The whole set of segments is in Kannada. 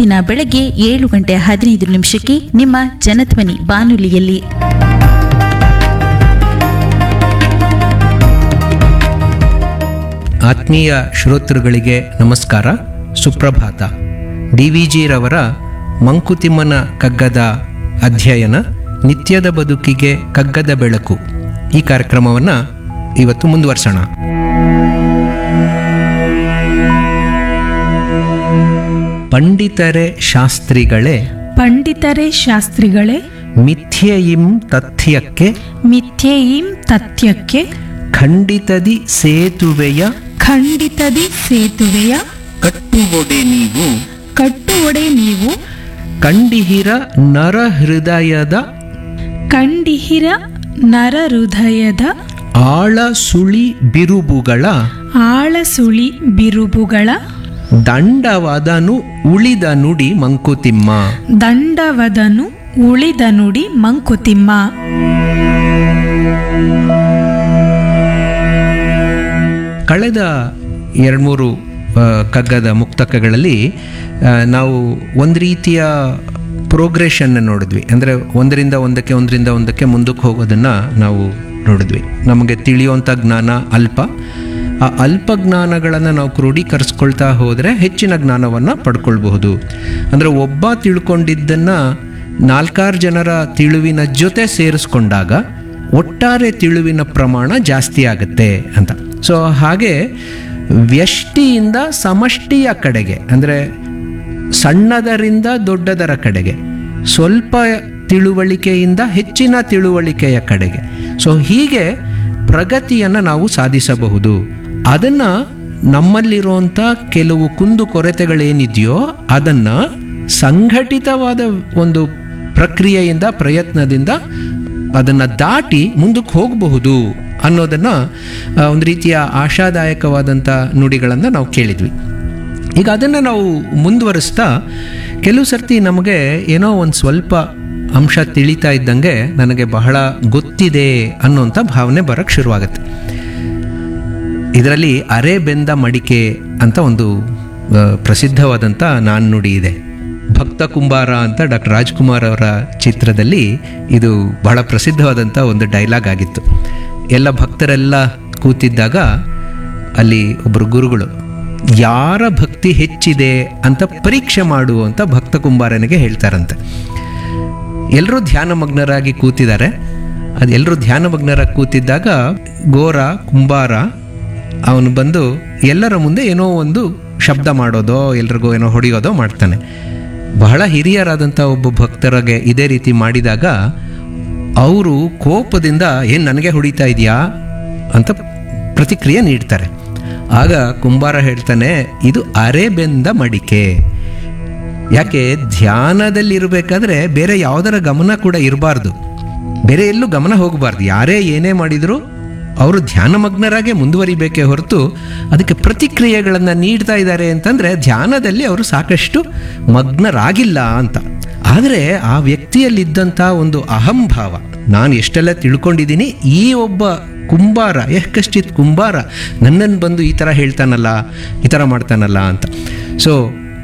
ಪ್ರತಿದಿನ ಬೆಳಗ್ಗೆ ಏಳು ಗಂಟೆ ಹದಿನೈದು ನಿಮಿಷಕ್ಕೆ ನಿಮ್ಮ ಜನಧ್ವನಿ ಬಾನುಲಿಯಲ್ಲಿ ಆತ್ಮೀಯ ಶ್ರೋತೃಗಳಿಗೆ ನಮಸ್ಕಾರ ಸುಪ್ರಭಾತ ಡಿ ವಿ ಜಿರವರ ಮಂಕುತಿಮ್ಮನ ಕಗ್ಗದ ಅಧ್ಯಯನ ನಿತ್ಯದ ಬದುಕಿಗೆ ಕಗ್ಗದ ಬೆಳಕು ಈ ಕಾರ್ಯಕ್ರಮವನ್ನು ಇವತ್ತು ಮುಂದುವರ್ಸೋಣ ಪಂಡಿತರೆ ಶಾಸ್ತ್ರಿಗಳೇ ಪಂಡಿತರೇ ಶಾಸ್ತ್ರಿಗಳೇ ಮಿಥ್ಯೆಯಿಂ ತಥ್ಯಕ್ಕೆ ಮಿಥ್ಯೆಯಿಂ ತಥ್ಯಕ್ಕೆ ಖಂಡಿತದಿ ಸೇತುವೆಯ ಖಂಡಿತದಿ ಸೇತುವೆಯ ಕಟ್ಟುವೊಡೆ ನೀವು ಕಟ್ಟುವೊಡೆ ನೀವು ಕಂಡಿಹಿರ ನರ ಹೃದಯದ ಕಂಡಿಹಿರ ನರ ಹೃದಯದ ಆಳ ಸುಳಿ ಬಿರುಬುಗಳ ಆಳಸುಳಿ ಬಿರುಬುಗಳ ದಂಡವದನು ಉಳಿದ ನುಡಿ ಮಂಕುತಿಮ್ಮ ದಂಡವದನು ಉಳಿದ ನುಡಿ ಮಂಕುತಿಮ್ಮ ಕಳೆದ ಎರಡ್ಮೂರು ಆ, ಕಗ್ಗದ ಮುಕ್ತಕಗಳಲ್ಲಿ ಆ, ನಾವು ಒಂದು ರೀತಿಯ ಪ್ರೋಗ್ರೆಷನ್ ನೋಡಿದ್ವಿ ಅಂದರೆ ಒಂದರಿಂದ ಒಂದಕ್ಕೆ ಒಂದರಿಂದ ಒಂದಕ್ಕೆ ಮುಂದಕ್ಕೆ ಹೋಗೋದನ್ನು ನಾವು ನೋಡಿದ್ವಿ ನಮಗೆ ತಿಳಿಯುವಂಥ ಜ್ಞಾನ ಅಲ್ಪ ಆ ಅಲ್ಪ ಜ್ಞಾನಗಳನ್ನು ನಾವು ಕ್ರೋಢೀಕರಿಸ್ಕೊಳ್ತಾ ಹೋದರೆ ಹೆಚ್ಚಿನ ಜ್ಞಾನವನ್ನು ಪಡ್ಕೊಳ್ಬಹುದು ಅಂದರೆ ಒಬ್ಬ ತಿಳ್ಕೊಂಡಿದ್ದನ್ನು ನಾಲ್ಕಾರು ಜನರ ತಿಳುವಿನ ಜೊತೆ ಸೇರಿಸ್ಕೊಂಡಾಗ ಒಟ್ಟಾರೆ ತಿಳುವಿನ ಪ್ರಮಾಣ ಜಾಸ್ತಿ ಆಗುತ್ತೆ ಅಂತ ಸೊ ಹಾಗೆ ವ್ಯಷ್ಟಿಯಿಂದ ಸಮಷ್ಟಿಯ ಕಡೆಗೆ ಅಂದರೆ ಸಣ್ಣದರಿಂದ ದೊಡ್ಡದರ ಕಡೆಗೆ ಸ್ವಲ್ಪ ತಿಳುವಳಿಕೆಯಿಂದ ಹೆಚ್ಚಿನ ತಿಳುವಳಿಕೆಯ ಕಡೆಗೆ ಸೊ ಹೀಗೆ ಪ್ರಗತಿಯನ್ನು ನಾವು ಸಾಧಿಸಬಹುದು ಅದನ್ನು ನಮ್ಮಲ್ಲಿರುವಂಥ ಕೆಲವು ಕುಂದು ಕೊರತೆಗಳೇನಿದೆಯೋ ಅದನ್ನು ಸಂಘಟಿತವಾದ ಒಂದು ಪ್ರಕ್ರಿಯೆಯಿಂದ ಪ್ರಯತ್ನದಿಂದ ಅದನ್ನು ದಾಟಿ ಮುಂದಕ್ಕೆ ಹೋಗಬಹುದು ಅನ್ನೋದನ್ನು ಆ, ಒಂದು ರೀತಿಯ ಆಶಾದಾಯಕವಾದಂಥ ನುಡಿಗಳನ್ನು ನಾವು ಕೇಳಿದ್ವಿ ಈಗ ಅದನ್ನು ನಾವು ಮುಂದುವರಿಸ್ತಾ ಕೆಲವು ಸರ್ತಿ ನಮಗೆ ಏನೋ ಒಂದು ಸ್ವಲ್ಪ ಅಂಶ ತಿಳಿತಾ ಇದ್ದಂಗೆ ನನಗೆ ಬಹಳ ಗೊತ್ತಿದೆ ಅನ್ನೋಂಥ ಭಾವನೆ ಬರೋಕ್ಕೆ ಶುರುವಾಗುತ್ತೆ ಇದರಲ್ಲಿ ಅರೆ ಬೆಂದ ಮಡಿಕೆ ಅಂತ ಒಂದು ಆ, ಪ್ರಸಿದ್ಧವಾದಂಥ ನಾಣ್ಣುಡಿ ಇದೆ ಭಕ್ತ ಕುಂಬಾರ ಅಂತ ಡಾಕ್ಟರ್ ರಾಜ್ಕುಮಾರ್ ಅವರ ಚಿತ್ರದಲ್ಲಿ ಇದು ಬಹಳ ಪ್ರಸಿದ್ಧವಾದಂಥ ಒಂದು ಡೈಲಾಗ್ ಆಗಿತ್ತು ಎಲ್ಲ ಭಕ್ತರೆಲ್ಲ ಕೂತಿದ್ದಾಗ ಅಲ್ಲಿ ಒಬ್ಬರು ಗುರುಗಳು ಯಾರ ಭಕ್ತಿ ಹೆಚ್ಚಿದೆ ಅಂತ ಪರೀಕ್ಷೆ ಮಾಡು ಅಂತ ಭಕ್ತ ಕುಂಬಾರನಿಗೆ ಹೇಳ್ತಾರಂತೆ ಎಲ್ಲರೂ ಧ್ಯಾನಮಗ್ನರಾಗಿ ಕೂತಿದ್ದಾರೆ ಅದು ಎಲ್ಲರೂ ಧ್ಯಾನಮಗ್ನರಾಗಿ ಕೂತಿದ್ದಾಗ ಗೋರ ಕುಂಬಾರ ಅವನು ಬಂದು ಎಲ್ಲರ ಮುಂದೆ ಏನೋ ಒಂದು ಶಬ್ದ ಮಾಡೋದೋ ಎಲ್ರಿಗೂ ಏನೋ ಹೊಡೆಯೋದೋ ಮಾಡ್ತಾನೆ ಬಹಳ ಹಿರಿಯರಾದಂಥ ಒಬ್ಬ ಭಕ್ತರಿಗೆ ಇದೇ ರೀತಿ ಮಾಡಿದಾಗ ಅವರು ಕೋಪದಿಂದ ಏನು ನನಗೆ ಹೊಡಿತಾ ಇದೆಯಾ ಅಂತ ಪ್ರತಿಕ್ರಿಯೆ ನೀಡ್ತಾರೆ ಆಗ ಕುಂಬಾರ ಹೇಳ್ತಾನೆ ಇದು ಅರೆ ಬೆಂದ ಮಡಿಕೆ ಯಾಕೆ ಧ್ಯಾನದಲ್ಲಿರಬೇಕಾದ್ರೆ ಬೇರೆ ಯಾವುದರ ಗಮನ ಕೂಡ ಇರಬಾರ್ದು ಬೇರೆ ಎಲ್ಲೂ ಗಮನ ಹೋಗಬಾರ್ದು ಯಾರೇ ಏನೇ ಮಾಡಿದರೂ ಅವರು ಧ್ಯಾನಮಗ್ನರಾಗೆ ಮುಂದುವರಿಬೇಕೇ ಹೊರತು ಅದಕ್ಕೆ ಪ್ರತಿಕ್ರಿಯೆಗಳನ್ನು ನೀಡ್ತಾ ಇದ್ದಾರೆ ಅಂತಂದರೆ ಧ್ಯಾನದಲ್ಲಿ ಅವರು ಸಾಕಷ್ಟು ಮಗ್ನರಾಗಿಲ್ಲ ಅಂತ ಆದರೆ ಆ ವ್ಯಕ್ತಿಯಲ್ಲಿದ್ದಂಥ ಒಂದು ಅಹಂಭಾವ ನಾನು ಎಷ್ಟೆಲ್ಲ ತಿಳ್ಕೊಂಡಿದ್ದೀನಿ ಈ ಒಬ್ಬ ಕುಂಬಾರ ಯಹ್ ಕಶ್ಚಿತ್ ಕುಂಬಾರ ನನ್ನನ್ನು ಬಂದು ಈ ಥರ ಹೇಳ್ತಾನಲ್ಲ ಈ ಥರ ಮಾಡ್ತಾನಲ್ಲ ಅಂತ ಸೊ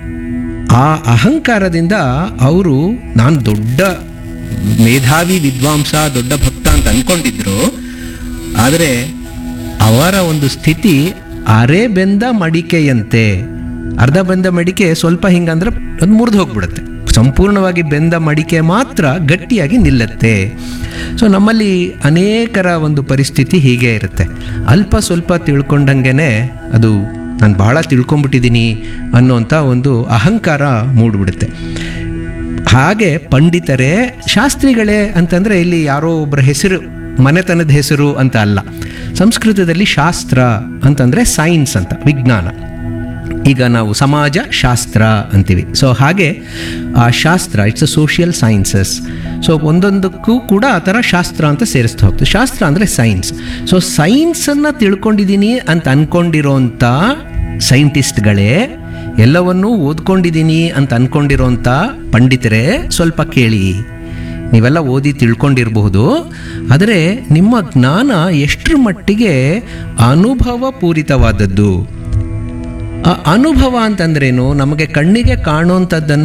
ಆ ಅಹಂಕಾರದಿಂದ ಅವರು ನಾನು ದೊಡ್ಡ ಮೇಧಾವಿ ವಿದ್ವಾಂಸ ದೊಡ್ಡ ಭಕ್ತ ಅಂತ ಅನ್ಕೊಂಡಿದ್ರು ಆದರೆ ಅವರ ಒಂದು ಸ್ಥಿತಿ ಅರೆ ಬೆಂದ ಮಡಿಕೆಯಂತೆ ಅರ್ಧ ಬೆಂದ ಮಡಿಕೆ ಸ್ವಲ್ಪ ಹಿಂಗಂದ್ರೆ ಅದು ಮುರಿದು ಹೋಗ್ಬಿಡುತ್ತೆ ಸಂಪೂರ್ಣವಾಗಿ ಬೆಂದ ಮಡಿಕೆ ಮಾತ್ರ ಗಟ್ಟಿಯಾಗಿ ನಿಲ್ಲತ್ತೆ ಸೊ ನಮ್ಮಲ್ಲಿ ಅನೇಕರ ಒಂದು ಪರಿಸ್ಥಿತಿ ಹೀಗೆ ಇರುತ್ತೆ ಅಲ್ಪ ಸ್ವಲ್ಪ ತಿಳ್ಕೊಂಡಂಗೆನೆ ಅದು ನಾನು ಬಹಳ ತಿಳ್ಕೊಂಬಿಟ್ಟಿದ್ದೀನಿ ಅನ್ನೋಂಥ ಒಂದು ಅಹಂಕಾರ ಮೂಡ್ಬಿಡುತ್ತೆ ಹಾಗೆ ಪಂಡಿತರೇ ಶಾಸ್ತ್ರಿಗಳೇ ಅಂತಂದರೆ ಇಲ್ಲಿ ಯಾರೋ ಒಬ್ಬರ ಹೆಸರು ಮನೆತನದ ಹೆಸರು ಅಂತ ಅಲ್ಲ ಸಂಸ್ಕೃತದಲ್ಲಿ ಶಾಸ್ತ್ರ ಅಂತಂದರೆ ಸೈನ್ಸ್ ಅಂತ ವಿಜ್ಞಾನ ಈಗ ನಾವು ಸಮಾಜ ಶಾಸ್ತ್ರ ಅಂತೀವಿ ಸೊ ಹಾಗೆ ಆ ಶಾಸ್ತ್ರ it's a social sciences so ಒಂದೊಂದಕ್ಕೂ ಕೂಡ ಆ ಥರ ಶಾಸ್ತ್ರ ಅಂತ ಸೇರಿಸ್ತಾ ಹೋಗ್ತದೆ ಶಾಸ್ತ್ರ ಅಂದರೆ ಸೈನ್ಸ್ ಸೊ ಸೈನ್ಸನ್ನು ತಿಳ್ಕೊಂಡಿದ್ದೀನಿ ಅಂತ ಅಂದ್ಕೊಂಡಿರೋಂಥ ಸೈಂಟಿಸ್ಟ್ಗಳೇ ಎಲ್ಲವನ್ನೂ ಓದ್ಕೊಂಡಿದ್ದೀನಿ ಅಂತ ಅಂದ್ಕೊಂಡಿರೋಂಥ ಪಂಡಿತರೇ ಸ್ವಲ್ಪ ಕೇಳಿ ನೀವೆಲ್ಲ ಓದಿ ತಿಳ್ಕೊಂಡಿರಬಹುದು ಆದರೆ ನಿಮ್ಮ ಜ್ಞಾನ ಎಷ್ಟರ ಮಟ್ಟಿಗೆ ಅನುಭವ ಪೂರಿತವಾದದ್ದು ಆ ಅನುಭವ ಅಂತಂದ್ರೇನು ನಮಗೆ ಕಣ್ಣಿಗೆ ಕಾಣುವಂಥದ್ದನ್ನು